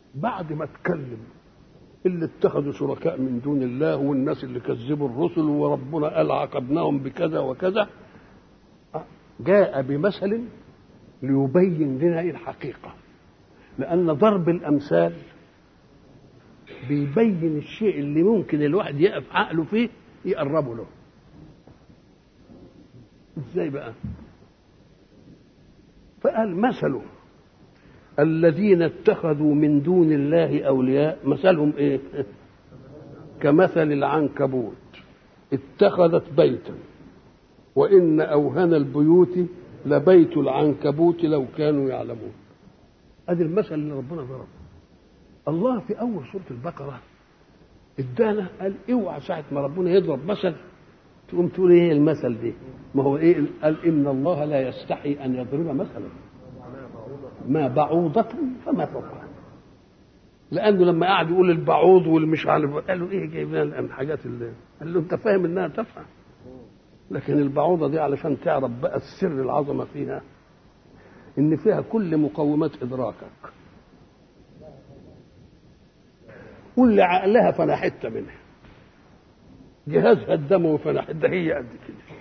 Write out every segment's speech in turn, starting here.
بعد ما اتكلم اللي اتخذوا شركاء من دون الله والناس اللي كذبوا الرسل وربنا قال عاقبناهم بكذا وكذا جاء بمثل ليبين لنا ايه الحقيقه لان ضرب الامثال بيبين الشيء اللي ممكن الواحد يقف عقله فيه يقربه له ازاي بقى فقال مثله الذين اتخذوا من دون الله اولياء مثلهم ايه كمثل العنكبوت اتخذت بيتا وان اوهن البيوت لبيت العنكبوت لو كانوا يعلمون ادي المثل اللي ربنا ضربه الله في اول سوره البقره ادانا قال اوعى ساعه ما ربنا يضرب مثل تقوم تقول ايه المثل دي ما هو ايه قال ان الله لا يستحي ان يضرب مثلا ما بعوضة فما فوقها لانه لما قعد يقول البعوض والمش عارف قال له ايه جايب لنا الحاجات اللي قال له انت فاهم انها تفهم لكن البعوضه دي علشان تعرف بقى السر العظمه فيها ان فيها كل مقومات ادراكك واللي عقلها فلا حته منها جهازها الدموي فلا حته هي قد كده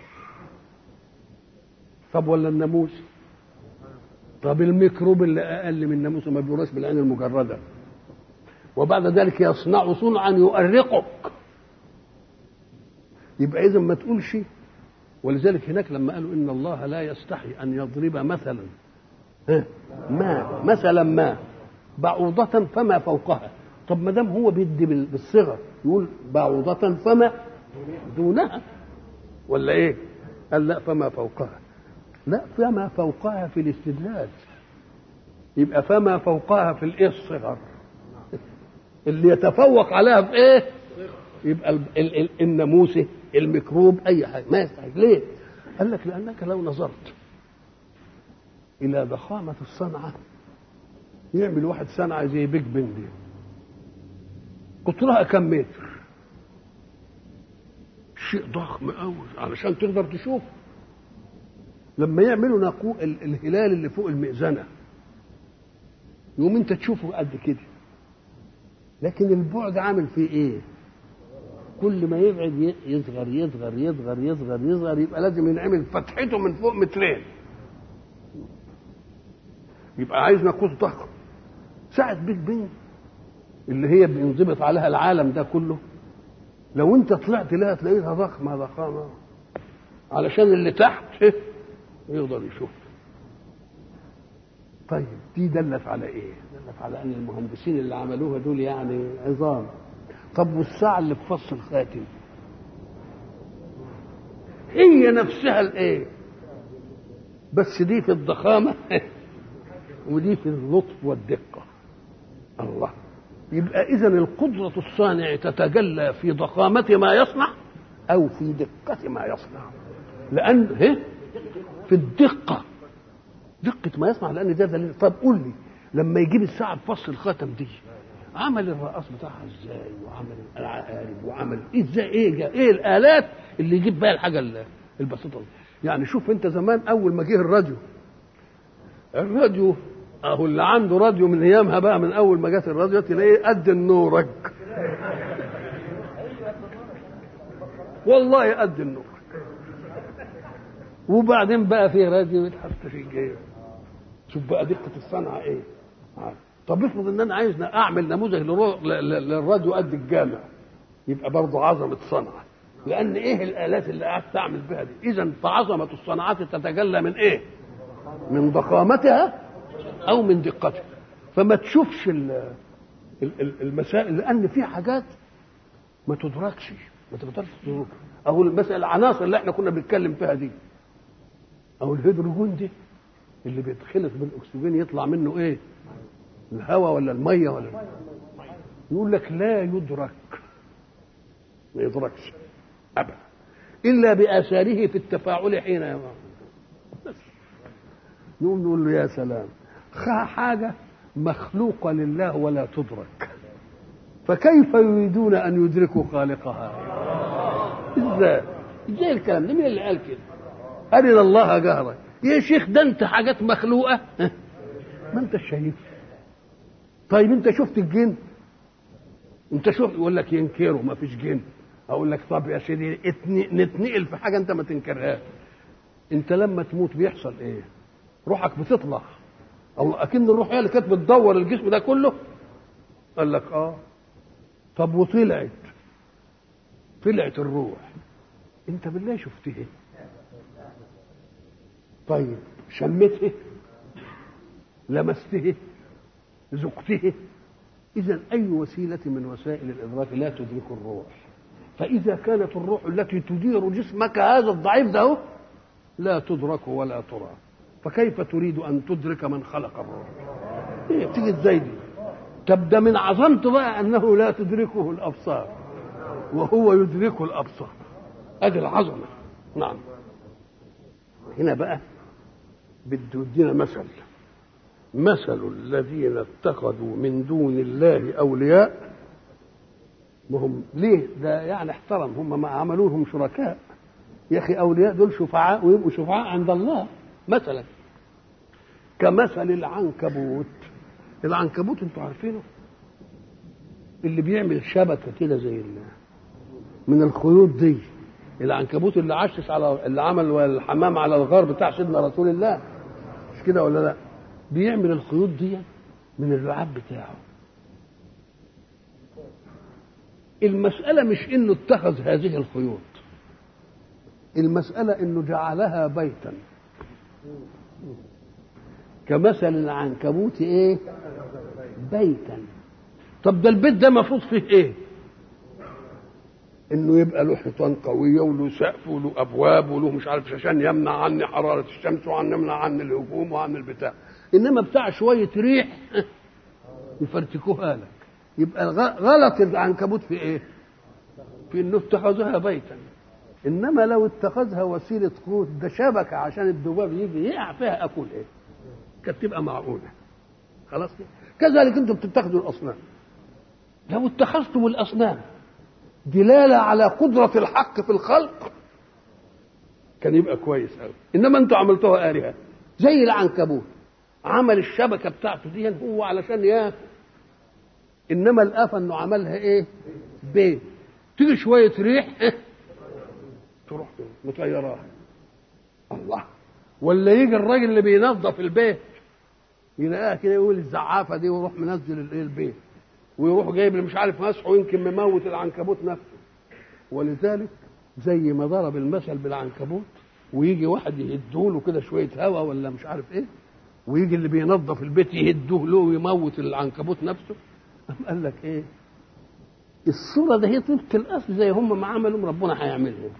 طب ولا الناموس طب الميكروب اللي اقل من الناموس وما بيراش بالعين المجرده وبعد ذلك يصنع صنعا يؤرقك يبقى اذا ما تقولش ولذلك هناك لما قالوا ان الله لا يستحي ان يضرب مثلا ما مثلا ما بعوضة فما فوقها طب ما دام هو بيدي بالصغر يقول بعوضة فما دونها ولا ايه؟ قال لا فما فوقها لا فما فوقها في الاستدلال يبقى فما فوقها في الايه الصغر اللي يتفوق عليها في ايه يبقى ال ال ال الناموسه الميكروب اي حاجه ما يستحق ليه قال لك لانك لو نظرت الى ضخامه الصنعه يعمل واحد صنعه زي بيج بن دي قطرها كم متر شيء ضخم قوي علشان تقدر تشوف لما يعملوا نقو الهلال اللي فوق المئذنه يقوم انت تشوفه قد كده لكن البعد عامل فيه ايه كل ما يبعد يصغر يصغر يصغر يصغر يصغر يبقى لازم ينعمل فتحته من فوق مترين يبقى عايز ناقوس ضخم ساعة بيج بين اللي هي بينضبط عليها العالم ده كله لو انت طلعت لها تلاقيها ضخمة ضخامة علشان اللي تحت يقدر يشوف طيب دي دلت على ايه دلت على ان المهندسين اللي عملوها دول يعني عظام طب والساعة اللي في فص الخاتم هي نفسها الايه بس دي في الضخامة ودي في اللطف والدقة الله يبقى إذا القدرة الصانع تتجلى في ضخامة ما يصنع أو في دقة ما يصنع لأن هي في الدقة دقة ما يصنع لأن ده دليل طب قول لي لما يجيب الساعة بفص الخاتم دي عمل الرقاص بتاعها ازاي وعمل العقارب وعمل ازاي ايه جا ايه الالات اللي يجيب بها الحاجه البسيطه دي يعني شوف انت زمان اول ما جه الراديو الراديو اهو اللي عنده راديو من ايامها بقى من اول ما جت الراديو تلاقيه قد النورج والله قد النورج وبعدين بقى في راديو يتحط في الجيب شوف بقى دقه الصنعه ايه طب افرض ان انا عايز اعمل نموذج للراديو قد الجامع يبقى برضه عظمه صنعه لان ايه الالات اللي قعدت تعمل بها دي اذا فعظمه الصناعات تتجلى من ايه من ضخامتها او من دقتها فما تشوفش المسائل لان في حاجات ما تدركش ما تقدرش تدركها او المسألة العناصر اللي احنا كنا بنتكلم فيها دي او الهيدروجين دي اللي بيتخلط بالاكسجين يطلع منه ايه الهواء ولا الميه ولا يقول لك لا يدرك ما يدركش ابدا الا باثاره في التفاعل حين يمر بس نقوم نقول له يا سلام حاجه مخلوقه لله ولا تدرك فكيف يريدون ان يدركوا خالقها ازاي ازاي الكلام ده مين اللي قال كده ارنا الله جهرا يا شيخ ده انت حاجات مخلوقه ما انت شايف طيب انت شفت الجن انت شفت يقول لك ينكروا ما فيش جن اقول لك طب يا سيدي اتن- نتنقل في حاجه انت ما تنكرهاش انت لما تموت بيحصل ايه روحك بتطلع الله اكن الروح هي اللي كانت بتدور الجسم ده كله قال لك اه طب وطلعت طلعت الروح انت بالله شفتها طيب شمته لمسته ذقته اذا اي وسيله من وسائل الادراك لا تدرك الروح فاذا كانت الروح التي تدير جسمك هذا الضعيف ده هو لا تدرك ولا ترى فكيف تريد ان تدرك من خلق الروح إيه تيجي ازاي دي طب ده من عظمته بقى انه لا تدركه الابصار وهو يدرك الابصار ادي العظمه نعم هنا بقى بده يدينا مثل مثل الذين اتخذوا من دون الله اولياء وهم ليه ده يعني احترم هم ما عملوهم شركاء يا اخي اولياء دول شفعاء ويبقوا شفعاء عند الله مثلا كمثل العنكبوت العنكبوت انتوا عارفينه اللي بيعمل شبكه كده زي ال- من الخيوط دي العنكبوت اللي عشش على اللي عمل الحمام على الغار بتاع سيدنا رسول الله مش كده ولا لا بيعمل الخيوط دي من اللعاب بتاعه المسألة مش انه اتخذ هذه الخيوط المسألة انه جعلها بيتا كمثل العنكبوت ايه بيتا طب ده البيت ده مفروض فيه ايه انه يبقى له حيطان قويه وله سقف وله ابواب وله مش عارف عشان يمنع عني حراره الشمس وعن يمنع عني الهجوم وعن البتاع انما بتاع شويه ريح يفرتكوها لك يبقى الغ- غلط العنكبوت في ايه؟ في انه اتخذها بيتا انما لو اتخذها وسيله قوت ده شبكه عشان الذباب يجي يقع فيها اكل ايه؟ كانت تبقى معقوله خلاص كده؟ كذلك انتم بتتخذوا الاصنام لو اتخذتم الاصنام دلاله على قدره الحق في الخلق كان يبقى كويس قوي انما انتوا عملتوها الهه زي العنكبوت عمل الشبكه بتاعته دي هو علشان ياكل انما الافه انه عملها ايه بيت تيجي شويه ريح إيه؟ تروح مطيراها الله ولا يجي الراجل اللي بينظف البيت يلاقيها كده يقول الزعافه دي ويروح منزل الايه البيت ويروح جايب اللي مش عارف مسحه ويمكن مموت العنكبوت نفسه ولذلك زي ما ضرب المثل بالعنكبوت ويجي واحد يهدوا له كده شويه هوا ولا مش عارف ايه ويجي اللي بينظف البيت يهدوه له ويموت العنكبوت نفسه قام قال لك ايه الصوره ده هي طبق الاصل زي هم ما عملوا ربنا هيعملها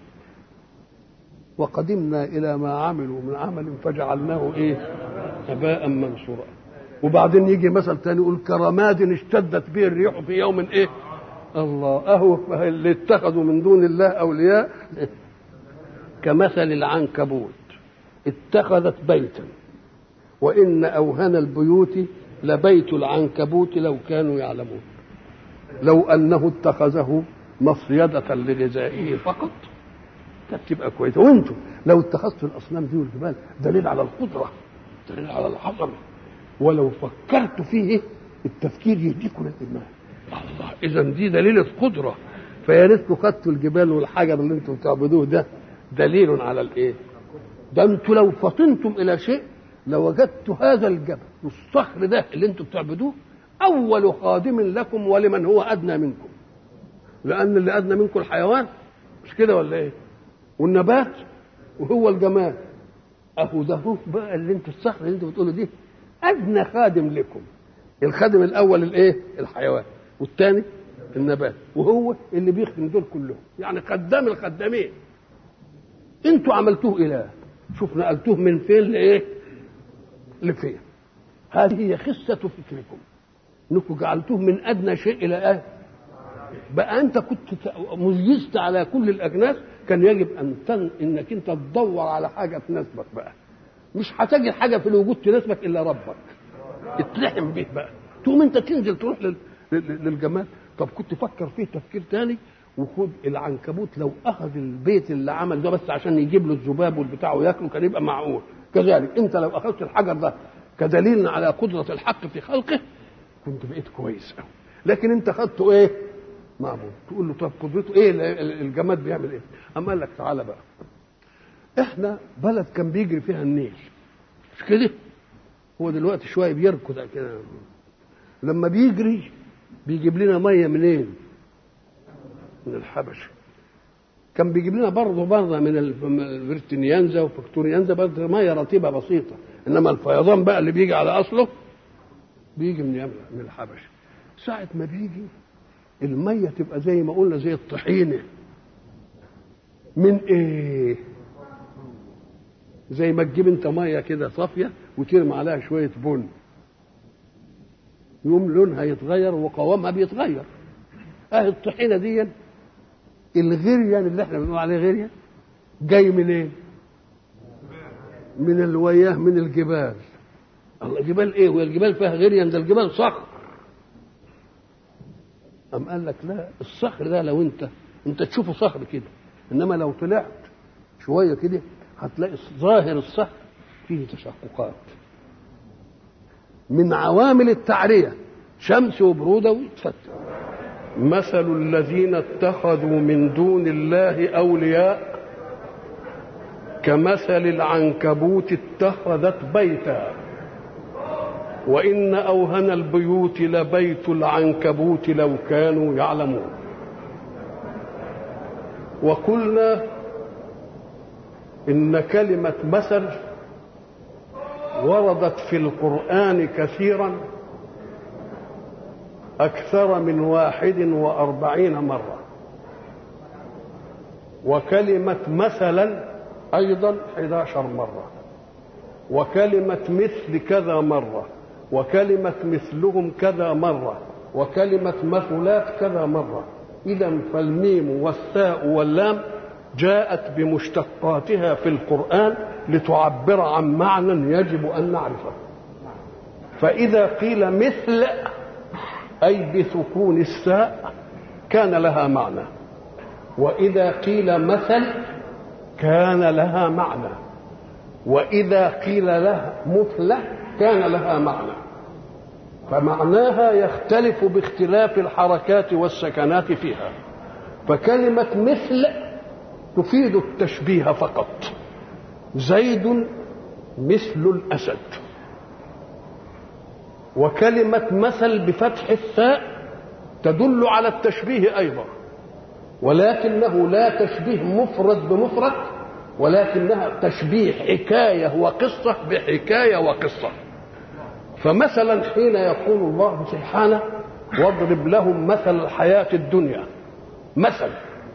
وقدمنا الى ما عملوا من عمل فجعلناه ايه هباء منصورا وبعدين يجي مثل تاني يقول كرماد اشتدت به الريح في يوم ايه الله اهو اللي اتخذوا من دون الله اولياء كمثل العنكبوت اتخذت بيتا وان اوهن البيوت لبيت العنكبوت لو كانوا يعلمون لو انه اتخذه مصيدة لغذائه فقط كانت تبقى كويسه وانتم لو اتخذتوا الاصنام دي والجبال دليل على القدره دليل على العظمه ولو فكرت فيه التفكير يهديكم للايمان الله اذا دي دليل القدره فيا ريتكم خدتوا الجبال والحجر اللي انتم بتعبدوه ده دليل على الايه؟ ده انتم لو فطنتم الى شيء لوجدت هذا الجبل والصخر ده اللي انتم بتعبدوه اول خادم لكم ولمن هو ادنى منكم لان اللي ادنى منكم الحيوان مش كده ولا ايه؟ والنبات وهو الجمال اهو ده هو بقى اللي انتوا الصخر اللي انتوا بتقولوا دي ادنى خادم لكم الخادم الاول الايه الحيوان والثاني النبات وهو اللي بيخدم دول كلهم يعني خدام الخدامين انتوا عملتوه اله شوف نقلتوه من فين لايه لفين هذه هي خسة فكركم انكم جعلتوه من ادنى شيء الى ايه بقى انت كنت ميزت على كل الاجناس كان يجب ان تن... انك انت تدور على حاجه تناسبك بقى مش هتجد حاجه في الوجود تناسبك الا ربك اتلحم به بقى تقوم انت تنزل تروح لل... لل... للجمال طب كنت فكر فيه تفكير تاني وخد العنكبوت لو اخذ البيت اللي عمل ده بس عشان يجيب له الذباب والبتاع وياكله كان يبقى معقول كذلك انت لو اخذت الحجر ده كدليل على قدره الحق في خلقه كنت بقيت كويس قوي لكن انت خدته ايه معبود تقول له طب قدرته ايه الجماد بيعمل ايه اما قال لك تعالى بقى احنا بلد كان بيجري فيها النيل مش كده هو دلوقتي شويه بيركض كده لما بيجري بيجيب لنا ميه منين من الحبشه كان بيجيب لنا برضه برضه من الفيرتينيانزا وفكتوريانزا برضه ميه رطيبه بسيطه انما الفيضان بقى اللي بيجي على اصله بيجي من من الحبشه ساعه ما بيجي الميه تبقى زي ما قلنا زي الطحينه من ايه زي ما تجيب انت ميه كده صافيه وترمي عليها شويه بن يوم لونها يتغير وقوامها بيتغير اه الطحينه دي الغريان اللي احنا بنقول عليه غريان جاي منين إيه؟ من الوياه من الجبال الله جبال ايه وهي الجبال فيها غريان ده الجبال صخر أم قال لك لا الصخر ده لو انت انت تشوفه صخر كده انما لو طلعت شويه كده هتلاقي ظاهر الصخر فيه تشققات من عوامل التعريه شمس وبروده ويتفتح مثل الذين اتخذوا من دون الله اولياء كمثل العنكبوت اتخذت بيتا وان اوهن البيوت لبيت العنكبوت لو كانوا يعلمون وقلنا ان كلمه مثل وردت في القران كثيرا أكثر من واحد وأربعين مرة وكلمة مثلا أيضا 11 مرة وكلمة مثل كذا مرة وكلمة مثلهم كذا مرة وكلمة مثلات كذا مرة إذا فالميم والثاء واللام جاءت بمشتقاتها في القرآن لتعبر عن معنى يجب أن نعرفه فإذا قيل مثل أي بسكون الساء كان لها معنى وإذا قيل مثل كان لها معنى وإذا قيل لها مثلة كان لها معنى فمعناها يختلف باختلاف الحركات والسكنات فيها فكلمة مثل تفيد التشبيه فقط زيد مثل الأسد وكلمة مثل بفتح الثاء تدل على التشبيه أيضا ولكنه لا تشبيه مفرد بمفرد ولكنها تشبيه حكاية وقصة بحكاية وقصة فمثلا حين يقول الله سبحانه واضرب لهم مثل الحياة الدنيا مثل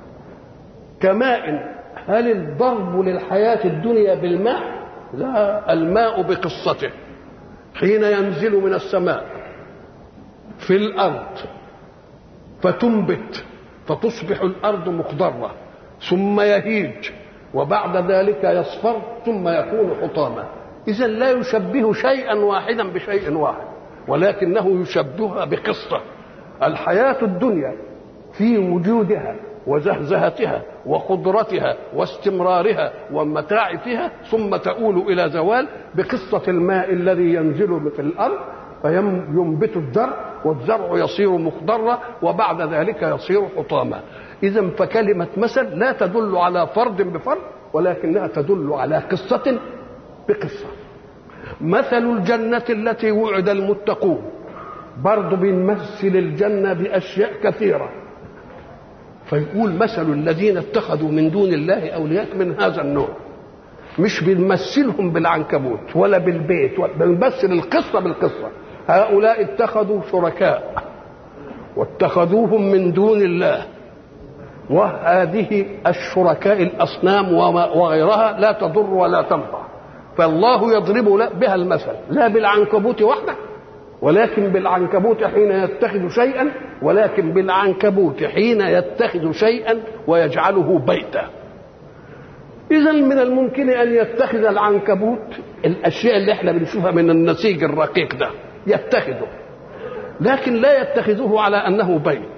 كماء هل الضرب للحياة الدنيا بالماء لا الماء بقصته حين ينزل من السماء في الارض فتنبت فتصبح الارض مخضره ثم يهيج وبعد ذلك يصفر ثم يكون حطاما اذا لا يشبه شيئا واحدا بشيء واحد ولكنه يشبهها بقصه الحياه الدنيا في وجودها وزهزهتها وخضرتها واستمرارها ومتاع فيها ثم تؤول الى زوال بقصه الماء الذي ينزل في الارض فينبت الزرع والزرع يصير مخضرا وبعد ذلك يصير حطاما اذا فكلمه مثل لا تدل على فرد بفرد ولكنها تدل على قصه بقصه مثل الجنه التي وعد المتقون برضه بنمثل الجنه باشياء كثيره فيقول مثل الذين اتخذوا من دون الله اولياء من هذا النوع مش بنمثلهم بالعنكبوت ولا بالبيت بنمثل القصه بالقصه هؤلاء اتخذوا شركاء واتخذوهم من دون الله وهذه الشركاء الاصنام وغيرها لا تضر ولا تنفع فالله يضرب بها المثل لا بالعنكبوت وحده ولكن بالعنكبوت حين يتخذ شيئا ولكن بالعنكبوت حين يتخذ شيئا ويجعله بيتا اذا من الممكن ان يتخذ العنكبوت الاشياء اللي احنا بنشوفها من النسيج الرقيق ده يتخذه لكن لا يتخذه على انه بيت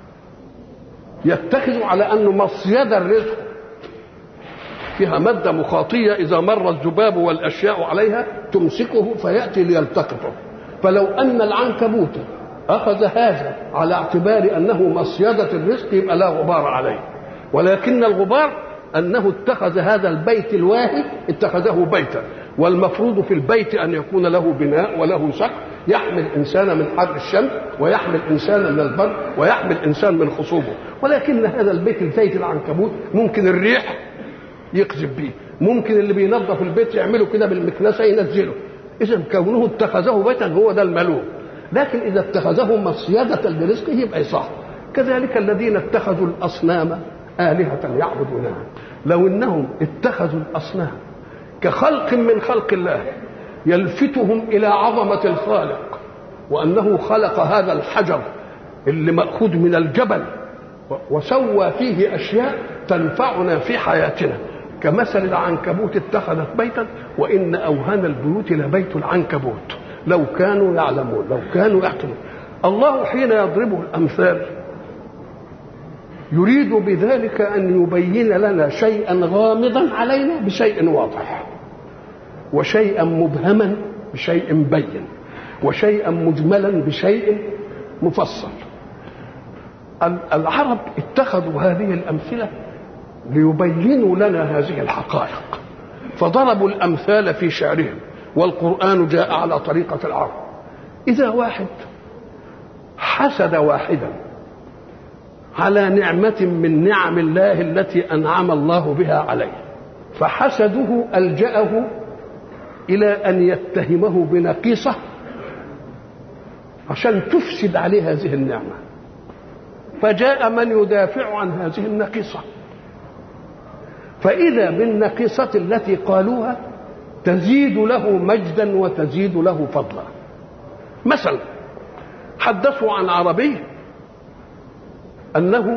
يتخذه على انه مصيد الرزق فيها ماده مخاطيه اذا مر الذباب والاشياء عليها تمسكه فياتي ليلتقطه فلو ان العنكبوت اخذ هذا على اعتبار انه مصيده الرزق يبقى لا غبار عليه ولكن الغبار انه اتخذ هذا البيت الواهي اتخذه بيتا والمفروض في البيت ان يكون له بناء وله سقف يحمي الانسان من حر الشمس ويحمي الانسان من البرد ويحمي الانسان من خصوبه ولكن هذا البيت الزيت العنكبوت ممكن الريح يقذف به ممكن اللي بينظف البيت يعمله كده بالمكنسه ينزله اذا كونه اتخذه بيتا هو ده الملوم لكن اذا اتخذه مصيده لرزقه يبقى صح كذلك الذين اتخذوا الاصنام الهه يعبدونها لو انهم اتخذوا الاصنام كخلق من خلق الله يلفتهم الى عظمه الخالق وانه خلق هذا الحجر اللي ماخوذ من الجبل وسوى فيه اشياء تنفعنا في حياتنا كمثل العنكبوت اتخذت بيتا وان اوهن البيوت لبيت العنكبوت لو كانوا يعلمون لو كانوا يعقلون الله حين يضربه الامثال يريد بذلك ان يبين لنا شيئا غامضا علينا بشيء واضح وشيئا مبهما بشيء بين وشيئا مجملا بشيء مفصل العرب اتخذوا هذه الامثله ليبينوا لنا هذه الحقائق فضربوا الامثال في شعرهم والقران جاء على طريقه العرب اذا واحد حسد واحدا على نعمه من نعم الله التي انعم الله بها عليه فحسده الجاه الى ان يتهمه بنقيصه عشان تفسد عليه هذه النعمه فجاء من يدافع عن هذه النقيصه فاذا بالنقيصه التي قالوها تزيد له مجدا وتزيد له فضلا مثلا حدثوا عن عربي انه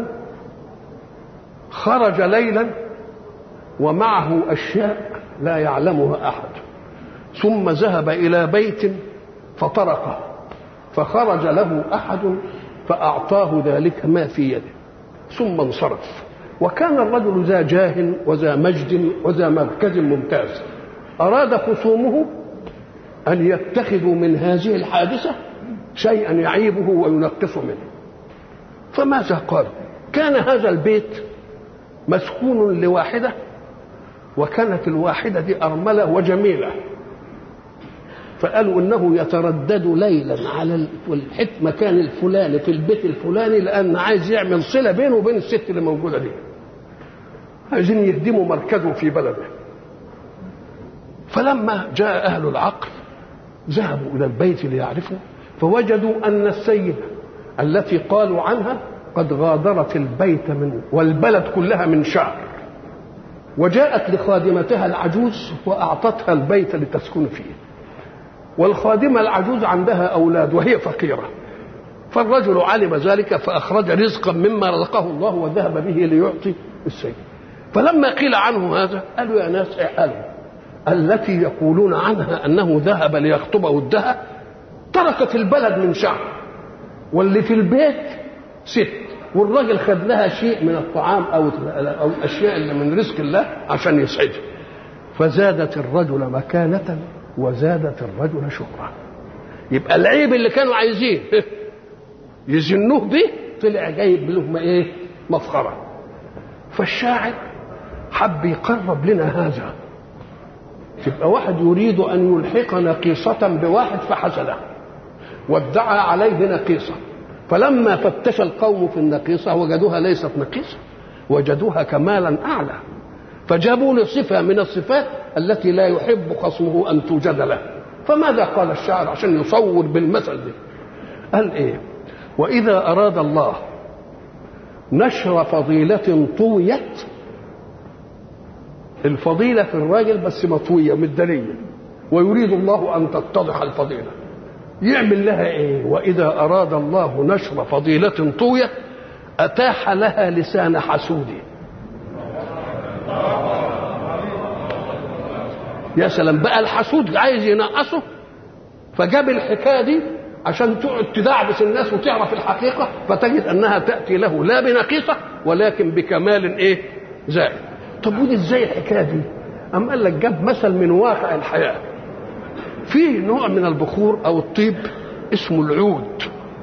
خرج ليلا ومعه اشياء لا يعلمها احد ثم ذهب الى بيت فطرقه فخرج له احد فاعطاه ذلك ما في يده ثم انصرف وكان الرجل ذا جاه وذا مجد وذا مركز ممتاز اراد خصومه ان يتخذوا من هذه الحادثه شيئا يعيبه وينقص منه فماذا قالوا كان هذا البيت مسكون لواحده وكانت الواحده دي ارمله وجميله فقالوا انه يتردد ليلا على الحت مكان الفلاني في البيت الفلاني لان عايز يعمل صله بينه وبين الست اللي موجوده دي عايزين يهدموا مركزه في بلده فلما جاء اهل العقل ذهبوا الى البيت ليعرفوا فوجدوا ان السيده التي قالوا عنها قد غادرت البيت من والبلد كلها من شعر وجاءت لخادمتها العجوز واعطتها البيت لتسكن فيه والخادمه العجوز عندها اولاد وهي فقيره فالرجل علم ذلك فاخرج رزقا مما رزقه الله وذهب به ليعطي السيد فلما قيل عنه هذا قالوا يا ناس قالوا التي يقولون عنها انه ذهب ليخطب ودها تركت البلد من شعب واللي في البيت ست والراجل خد لها شيء من الطعام او او الاشياء اللي من رزق الله عشان يسعدها فزادت الرجل مكانة وزادت الرجل شهرة يبقى العيب اللي كانوا عايزين يزنوه به طلع جايب لهم ايه مفخرة فالشاعر حب يقرب لنا هذا يبقى واحد يريد ان يلحق نقيصة بواحد فحسده وادعى عليه نقيصة فلما فتش القوم في النقيصة وجدوها ليست نقيصة وجدوها كمالا أعلى فجابوا له صفة من الصفات التي لا يحب خصمه أن توجد له فماذا قال الشاعر عشان يصور بالمثل ده قال إيه وإذا أراد الله نشر فضيلة طويت الفضيلة في الراجل بس مطوية مدنية ويريد الله أن تتضح الفضيلة يعمل لها ايه واذا اراد الله نشر فضيله طويه اتاح لها لسان حسود يا سلام بقى الحسود عايز ينقصه فجاب الحكايه دي عشان تقعد تدعبس الناس وتعرف الحقيقه فتجد انها تاتي له لا بنقيصه ولكن بكمال ايه زائد طب ودي ازاي الحكايه دي ام قال لك جاب مثل من واقع الحياه فيه نوع من البخور او الطيب اسمه العود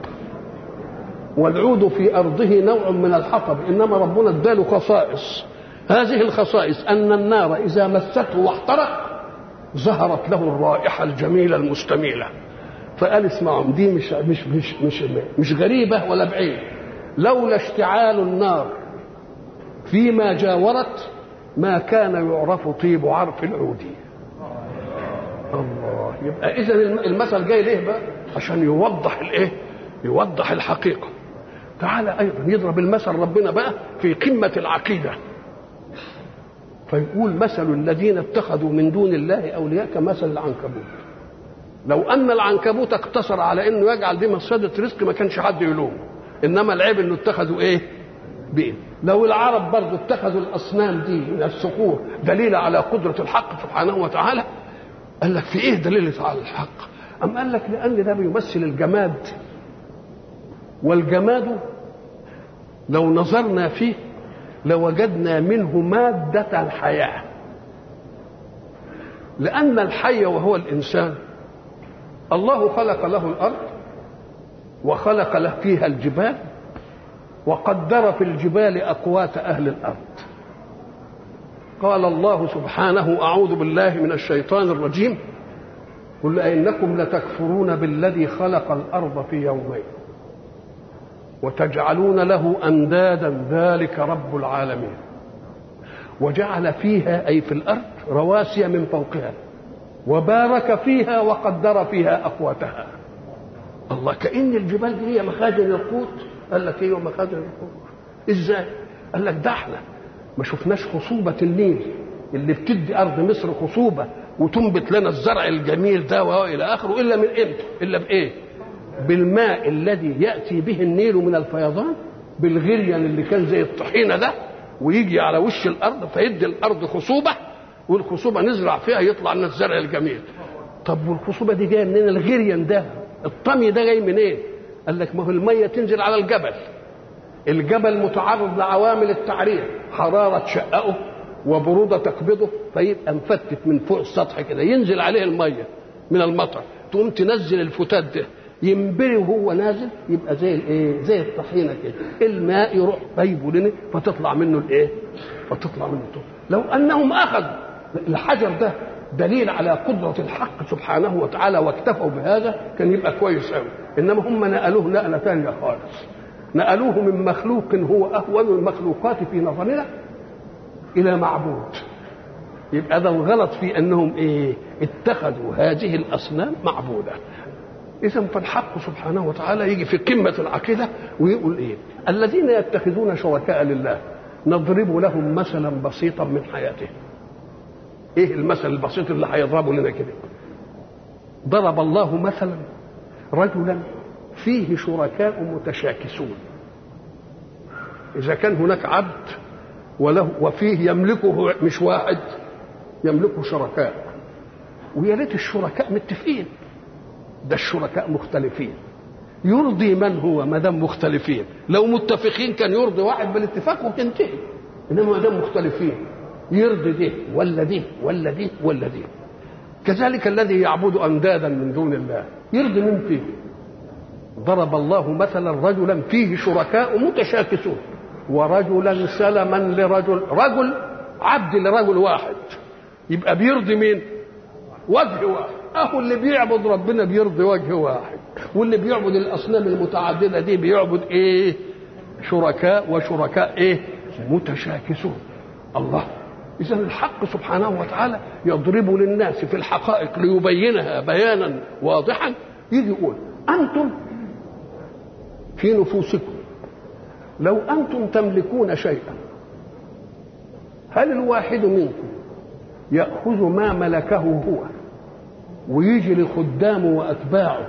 والعود في ارضه نوع من الحطب انما ربنا اداله خصائص هذه الخصائص ان النار اذا مسته واحترق ظهرت له الرائحه الجميله المستميله فقال اسمعوا دي مش مش مش مش مش غريبه ولا بعيد لولا اشتعال النار فيما جاورت ما كان يعرف طيب عرف العود الله يبقى اذا المثل جاي ليه بقى عشان يوضح الايه يوضح الحقيقه تعالى ايضا يضرب المثل ربنا بقى في قمه العقيده فيقول مثل الذين اتخذوا من دون الله اولياء كمثل العنكبوت لو ان العنكبوت اقتصر على انه يجعل دي مصيده رزق ما كانش حد يلومه انما العيب انه اتخذوا ايه بإيه؟ لو العرب برضه اتخذوا الاصنام دي من الصخور دليل على قدره الحق سبحانه وتعالى قال لك في ايه دليل على الحق أم قال لك لأن ده بيمثل الجماد والجماد لو نظرنا فيه لوجدنا منه مادة الحياة لأن الحي وهو الإنسان الله خلق له الأرض وخلق له فيها الجبال وقدر في الجبال أقوات أهل الأرض قال الله سبحانه أعوذ بالله من الشيطان الرجيم قل أئنكم لتكفرون بالذي خلق الأرض في يومين وتجعلون له أندادا ذلك رب العالمين وجعل فيها أي في الأرض رواسي من فوقها وبارك فيها وقدر فيها أقواتها الله كأن الجبال دي هي مخازن القوت قال لك ايه مخازن القوت ازاي قال لك ده احنا ما شفناش خصوبة النيل اللي بتدي أرض مصر خصوبة وتنبت لنا الزرع الجميل ده والى اخره الا من امتى؟ الا بايه؟ بالماء الذي ياتي به النيل من الفيضان بالغريان اللي كان زي الطحينه ده ويجي على وش الارض فيدي الارض خصوبه والخصوبه نزرع فيها يطلع لنا الزرع الجميل. طب والخصوبه دي جايه منين؟ الغريان ده الطمي ده جاي منين؟ إيه؟ قال لك ما هو الميه تنزل على الجبل. الجبل متعرض لعوامل التعرير حراره تشققه وبرودة تقبضه فيبقى مفتت من فوق السطح كده ينزل عليه المية من المطر تقوم تنزل الفتات ده ينبري وهو نازل يبقى زي الايه زي الطحينه كده الماء يروح طيبه لنا فتطلع منه الايه فتطلع منه الطول لو انهم اخذوا الحجر ده دليل على قدرة الحق سبحانه وتعالى واكتفوا بهذا كان يبقى كويس قوي انما هم نقلوه نقلة ثانية خالص نقلوه من مخلوق هو اهون المخلوقات في نظرنا الى معبود يبقى ده الغلط في انهم ايه اتخذوا هذه الاصنام معبوده اذا فالحق سبحانه وتعالى يجي في قمه العقيده ويقول ايه الذين يتخذون شركاء لله نضرب لهم مثلا بسيطا من حياتهم ايه المثل البسيط اللي هيضربه لنا كده ضرب الله مثلا رجلا فيه شركاء متشاكسون اذا كان هناك عبد وله وفيه يملكه مش واحد يملكه شركاء ويا ريت الشركاء متفقين ده الشركاء مختلفين يرضي من هو ما دام مختلفين لو متفقين كان يرضي واحد بالاتفاق وتنتهي انما ما دام مختلفين يرضي ده ولا ده ولا ده ولا ده كذلك الذي يعبد اندادا من دون الله يرضي من فيه ضرب الله مثلا رجلا فيه شركاء متشاكسون ورجلا سلما لرجل رجل عبد لرجل واحد يبقى بيرضي مين وجه واحد اهو اللي بيعبد ربنا بيرضي وجه واحد واللي بيعبد الاصنام المتعدده دي بيعبد ايه شركاء وشركاء ايه متشاكسون الله اذا الحق سبحانه وتعالى يضرب للناس في الحقائق ليبينها بيانا واضحا يجي يقول انتم في نفوسكم لو انتم تملكون شيئا هل الواحد منكم ياخذ ما ملكه هو ويجي لخدامه واتباعه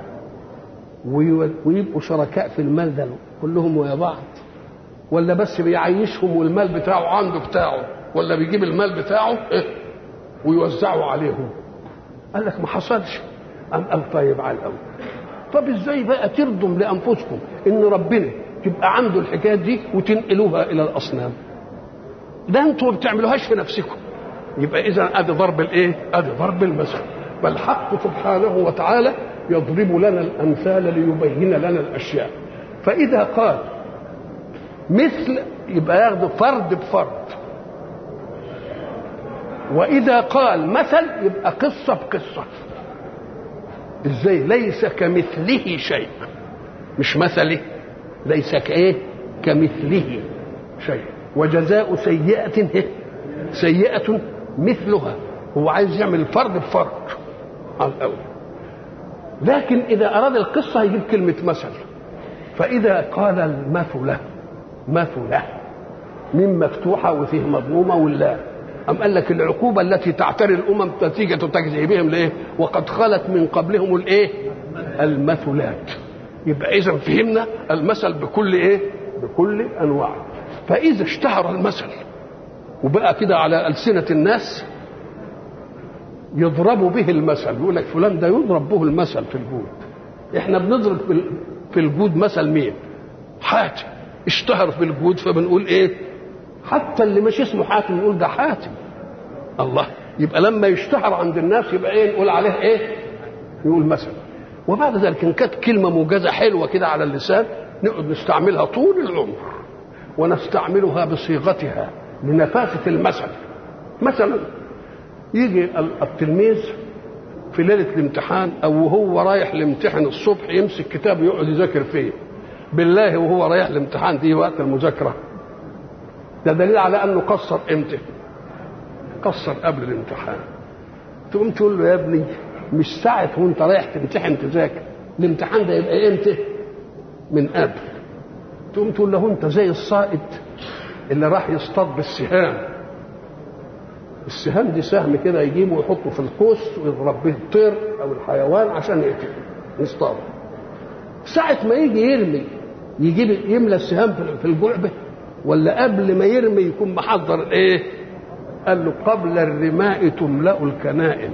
ويبقوا شركاء في المال ده كلهم ويا بعض ولا بس بيعيشهم والمال بتاعه عنده بتاعه ولا بيجيب المال بتاعه إيه ويوزعه عليهم قال لك ما حصلش قام قال طيب على الاول طب ازاي بقى ترضم لانفسكم ان ربنا تبقى عنده الحكايات دي وتنقلوها الى الاصنام ده انتوا ما بتعملوهاش في نفسكم يبقى اذا ادي ضرب الايه ادي ضرب المثل بل حق سبحانه وتعالى يضرب لنا الامثال ليبين لنا الاشياء فاذا قال مثل يبقى ياخذ فرد بفرد واذا قال مثل يبقى قصه بقصه ازاي ليس كمثله شيء مش مثله ليس كايه كمثله شيء وجزاء سيئة سيئة مثلها هو عايز يعمل فرد بفرد على الأول لكن إذا أراد القصة يجيب كلمة مثل فإذا قال المثل مثل من مفتوحة وفيه مضمومة ولا أم قال لك العقوبة التي تعتري الأمم نتيجة تكذيبهم لإيه وقد خلت من قبلهم الإيه المثلات يبقى إذا فهمنا المثل بكل إيه بكل أنواعه فإذا اشتهر المثل وبقى كده على ألسنة الناس يضرب به المثل يقول لك فلان ده يضرب به المثل في الجود احنا بنضرب في الجود مثل مين حاتم اشتهر في الجود فبنقول ايه حتى اللي مش اسمه حاتم نقول ده حاتم الله يبقى لما يشتهر عند الناس يبقى ايه نقول عليه ايه يقول مثل وبعد ذلك ان كانت كلمه موجزه حلوه كده على اللسان نقعد نستعملها طول العمر ونستعملها بصيغتها لنفاسة المثل مثلا يجي التلميذ في ليلة الامتحان أو وهو رايح الامتحان الصبح يمسك كتاب يقعد يذاكر فيه بالله وهو رايح الامتحان دي وقت المذاكرة ده دليل على أنه قصر إمتى قصر قبل الامتحان تقوم تقول له يا ابني مش ساعة وانت رايح تمتحن تذاكر الامتحان ده يبقى امتى من قبل تقوم تقول له انت زي الصائد اللي راح يصطاد بالسهام السهام دي سهم كده يجيبه ويحطه في القوس ويضرب به الطير او الحيوان عشان يقتله يصطاد ساعة ما يجي يرمي يجيب يملى السهام في الجعبة ولا قبل ما يرمي يكون محضر ايه قال له قبل الرماء تملأ الكنائن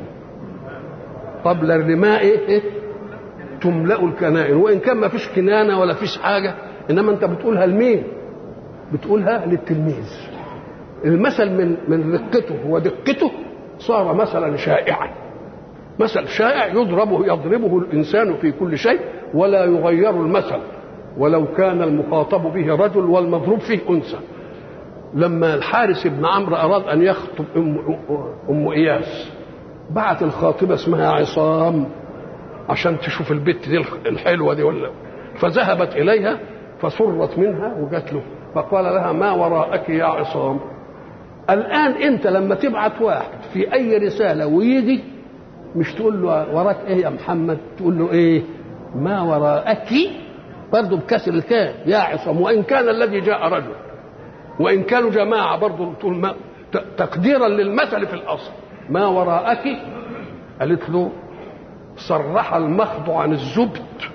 قبل الرماء إيه؟ تملأ الكنائن وإن كان ما فيش كنانة ولا فيش حاجة إنما أنت بتقولها لمين بتقولها للتلميذ المثل من من رقته ودقته صار مثلا شائعا مثل شائع يضربه يضربه الانسان في كل شيء ولا يغير المثل ولو كان المخاطب به رجل والمضروب فيه انثى لما الحارس بن عمرو اراد ان يخطب ام ام اياس بعت الخاطبه اسمها عصام عشان تشوف البت دي الحلوه دي ولا فذهبت اليها فسرت منها وجات له فقال لها ما وراءك يا عصام الان انت لما تبعت واحد في اي رساله ويجي مش تقول له وراك ايه يا محمد تقول له ايه ما وراءك برضه بكسر الكاف يا عصام وان كان الذي جاء رجل وان كانوا جماعه برضه تقول ما تقديرا للمثل في الاصل ما وراءك قالت له صرح المخض عن الزبد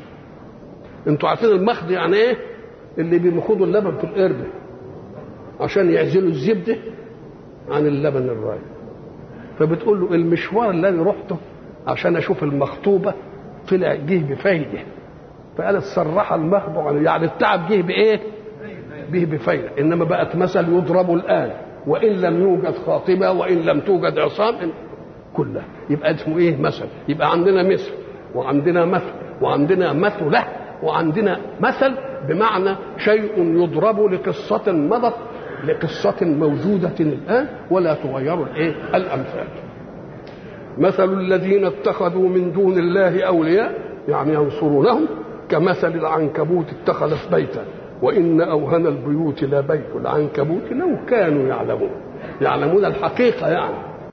انتوا عارفين المخض يعني ايه اللي بيمخضوا اللبن في القربة عشان يعزلوا الزبده عن اللبن الراي فبتقول له المشوار الذي رحته عشان اشوف المخطوبه طلع جه بفايده فقالت صرح المخض عن يعني التعب جه بايه؟ به بفايده انما بقت مثل يضرب الان وان لم يوجد خاطبه وان لم توجد عصام كلها يبقى اسمه ايه مثل يبقى عندنا مثل وعندنا مثل وعندنا مثله وعندنا مثل بمعنى شيء يضرب لقصة مضت لقصة موجودة الآن ولا تغير الإيه؟ الأمثال مثل الذين اتخذوا من دون الله أولياء يعني ينصرونهم كمثل العنكبوت اتخذت بيتا وإن أوهن البيوت لبيت العنكبوت لو كانوا يعلمون يعلمون الحقيقة يعني